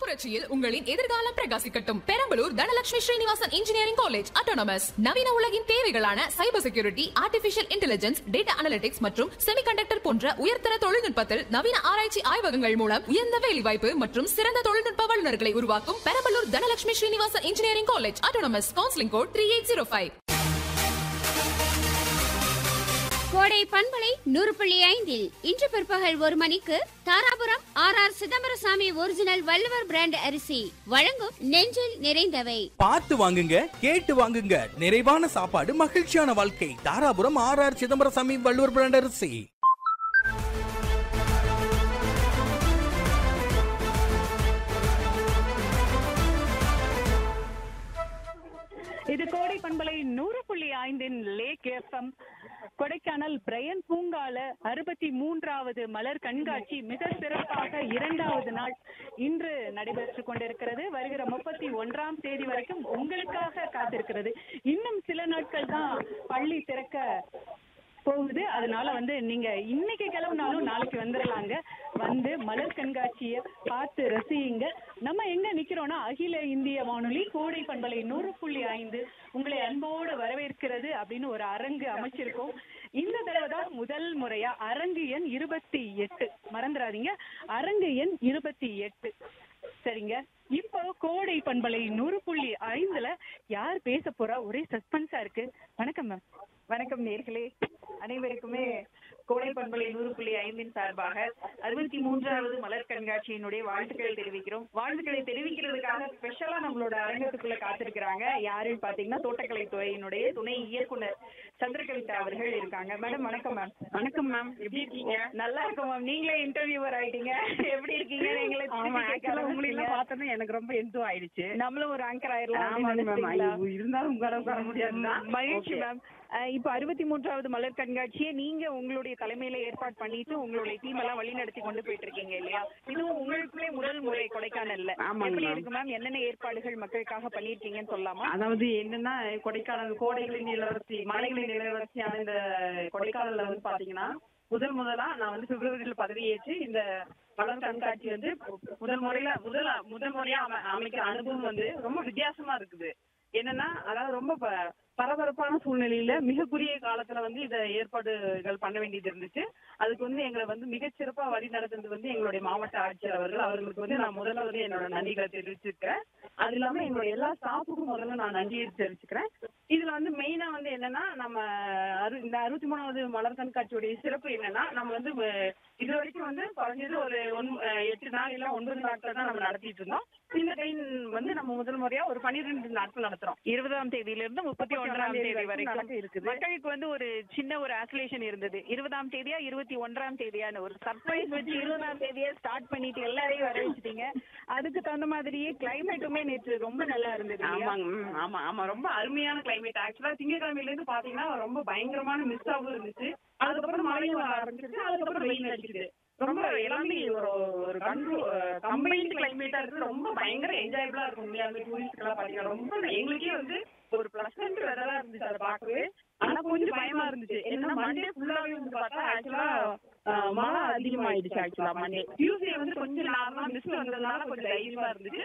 புரட்சியில் உங்களின் எதிர்காலம் பிரகாசிக்கட்டும் Perambalur Dhanalakshmi Srinivasan engineering college autonomous நவீன உலகின் தேவைகளான cyber security artificial intelligence data analytics மற்றும் செமிகண்டக்டர் போன்ற உயர்தர தொழில்நுட்பத்தில் நவீன ஆராய்ச்சி ஆய்வகங்கள் மூலம் உயர்ந்த வேலைவாய்ப்பு மற்றும் சிறந்த தொழில்நுட்ப வல்லுநர்களை உருவாக்கும் Perambalur Dhanalakshmi Srinivasan engineering college autonomous counselling code three eight zero five Kodai பண்பலை நூறு புள்ளி ஐந்தில் இன்று பிற்பகல் ஒரு மணிக்கு Dharapuram R R Chidambarasamy original Valluvar brand அரிசி வழங்கும் நெஞ்சில் நிறைந்தவை பார்த்து வாங்குங்க கேட்டு வாங்குங்க நிறைவான சாப்பாடு மகிழ்ச்சியான வாழ்க்கை Dharapuram R R Chidambarasamy Valluvar brand அரிசி இது கோடை பண்பலை நூறு புள்ளி ஐந்தின் லேக் எஃப்எம் கொடைக்கானல் பிரையன் பூங்கால அறுபத்தி மூன்றாவது மலர் கண்காட்சி மிக சிறப்பாக இரண்டாவது நாள் இன்று நடைபெற்று கொண்டிருக்கிறது வருகிற முப்பத்தி ஒன்றாம் தேதி வரைக்கும் உங்களுக்காக காத்திருக்கிறது இன்னும் சில நாட்கள் தான் பள்ளி திறக்க போகுது அதனால வந்து நீங்க இன்னைக்கு கிளம்புனாலும் நாளைக்கு வந்துடலாங்க வந்து மலர் கண்காட்சியை பார்த்து ரசியுங்க நம்ம எங்க நிக்கிறோம்னா அகில இந்திய வானொலி கோடை பண்பலை நூறு புள்ளி ஐந்து உங்களை அன்போடு வரவேற்கிறது அப்படின்னு ஒரு அரங்கு அமைச்சிருக்கோம் இந்த தடவை தான் முதல் முறையா அரங்கு எண் இருபத்தி எட்டு மறந்துடாதீங்க அரங்கு எண் இருபத்தி எட்டு சரிங்க இப்போ கோடை பண்பலை நூறு புள்ளி ஐந்துல யார் பேச போறா ஒரே சஸ்பென்ஸா இருக்கு வணக்கம் மேம் வணக்கம் நேர்களே அனைவருக்குமே கோடை பண்பலை நூறு புள்ளி ஐந்தின் சார்பாக அறுபத்தி மூன்றாவது மலர் கண்காட்சியினுடைய வாழ்த்துக்களை தெரிவிக்கிறோம் வாழ்த்துக்களை தெரிவிக்கிறதுக்காக ஸ்பெஷலா நம்மளோட அரங்கத்துக்குள்ள காத்திருக்கிறாங்க யாருன்னு பாத்தீங்கன்னா தோட்டக்கலை துறையினுடைய துணை இயக்குனர் சந்திரகவிதா அவர்கள் இருக்காங்க மேடம் வணக்கம் மேம் வணக்கம் மேம் எப்படி இருக்கீங்க நல்லா இருக்கும் மேம் நீங்களே இன்டர்வியூவர் ஆயிட்டீங்க எப்படி இருக்கீங்க எங்களை ஆமா ஆக்சுவலா உங்களை எல்லாம் பார்த்தோம் பார்த்தோன்னே எனக்கு ரொம்ப எந்தோ ஆயிடுச்சு நம்மளும் ஒரு ஆங்கர் ஆயிரலாம் ஆமாங்க அப்படின்னு மேம் நினைச்சீங்களா? ஐயோ, இருந்தாலும் உங்க அளவுக்கு வர முடியாது மகிழ்ச்சி மேம் அஹ் இப்போ அறுபத்தி மூன்றாவது மலர் கண்காட்சியை நீங்க உங்களுடைய தலைமையில ஏற்பாடு பண்ணிட்டு உங்களுடைய டீம் எல்லாம் வழி நடத்தி கொண்டு போயிட்டு இருக்கீங்க இல்லையா இதுவும் உங்களுக்குள்ளே முதல் முறை கொடைக்கானல்ல ஆமாங்க எப்படி மேம். இருக்கு மேம் என்னென்ன ஏற்பாடுகள் மக்களுக்காக பண்ணிருக்கீங்கன்னு சொல்லலாமா அதாவது என்னன்னா கொடைக்கானல் கோடைகளின் இளவரசி மலைகளின் இளவரசியான இந்த கொடைக்கானல்ல வந்து பாத்தீங்கன்னா முதல் முதலா நான் வந்து பிப்ரவரியில பதவியேற்று இந்த மலர் கண்காட்சி வந்து முதல் முறையில முதல் முதல் முறையா அம- அமைக்கிற அனுபவம் வந்து ரொம்ப வித்தியாசமா இருக்குது என்னன்னா அதாவது ரொம்ப ப- பரபரப்பான சூழ்நிலையில மிக குறுகிய காலத்துல வந்து இத ஏற்பாடுகள் பண்ண வேண்டியது இருந்துச்சு அதுக்கு வந்து எங்களை வந்து மிகச் சிறப்பா வழி நடத்துறது வந்து எங்களுடைய மாவட்ட ஆட்சியர் அவர்கள் அவர்களுக்கு வந்து நான் முதல்ல வந்து என்னோட நன்றிகளை தெரிவிச்சிருக்கிறேன் அது இல்லாம எங்களோட எல்லா ஸ்டாஃபுக்கும் முதல்ல நான் நன்றியை தெரிவிச்சுக்கிறேன் இதுல வந்து மெயினா வந்து என்னன்னா நம்ம அறு இந்த அறுபத்தி மூணாவது மலர் கண்காட்சியுடைய சிறப்பு என்னன்னா நம்ம வந்து அஹ், இது வரைக்கும் வந்து குறைஞ்சது ஒரு ஒன்- அஹ், எட்டு நாள் இல்ல ஒன்பது நாட்கள் தான் நம்ம நடத்திட்டு இருந்தோம் இந்த டைம் வந்து நம்ம முதல் முறையா ஒரு பன்னிரெண்டு நாட்கள் நடத்துறோம் இருபதாம் தேதியில இருந்து முப்பத்தி ஒன்றாம் தேதி நடக்க வரைக்கும் இருக்குது. மக்களுக்கு வந்து ஒரு சின்ன ஒரு ஆசோலேஷன் இருந்தது இருபதாம் தேதியா இருபத்தி ஒன்றாம் தேதியான ஒரு சர்ப்ரைஸ் வச்சு இருபதாம் தேதியே ஸ்டார்ட் பண்ணிட்டு எல்லாரையும் வர வச்சுட்டீங்க அதுக்கு தகுந்த மாதிரியே கிளைமேட்டுமே நேற்று ரொம்ப நல்லா இருந்தது இல்லையா? ஆமாங்க ம், ஆமா ஆமா ரொம்ப அருமையான கிளைமேட் ஆக்சுவலா திங்கட்கிழமையில இருந்து பாத்தீங்கன்னா ரொம்ப பயங்கரமான மிஸ்டாவும் இருந்துச்சு அதுக்கப்புறம் மழையும் வர ஆரம்பிச்சிருச்சு அதுக்கப்புறம் வெயில் அடிக்குது ரொம்ப எல்லாமே ஒரு ஒரு கண்ட்ரோ கம்பைன்ட் கிளைமேட்டா இருக்கு ரொம்ப பயங்கர என்ஜாயபிளா இருக்கும் உண்மையாலுமே டூரிஸ்ட்லாம் பாத்தீங்கன்னா ரொம்ப எங்களுக்கே வந்து ஒரு பிளசன்ட் வெதரா இருந்துச்சு அதை பார்க்கவே ஆனா கொஞ்சம் பயமா இருந்துச்சு என்னன்னா மண்டே ஃபுல்லாவே வந்து பார்த்தா ஆக்சுவலா மழை அதிகமாயிடுச்சு ஆக்சுவலா மண்டே டியூஸ்டே வந்து கொஞ்சம் நார்மலா மிஸ் வந்ததுனால கொஞ்சம் தைரியமா இருந்துச்சு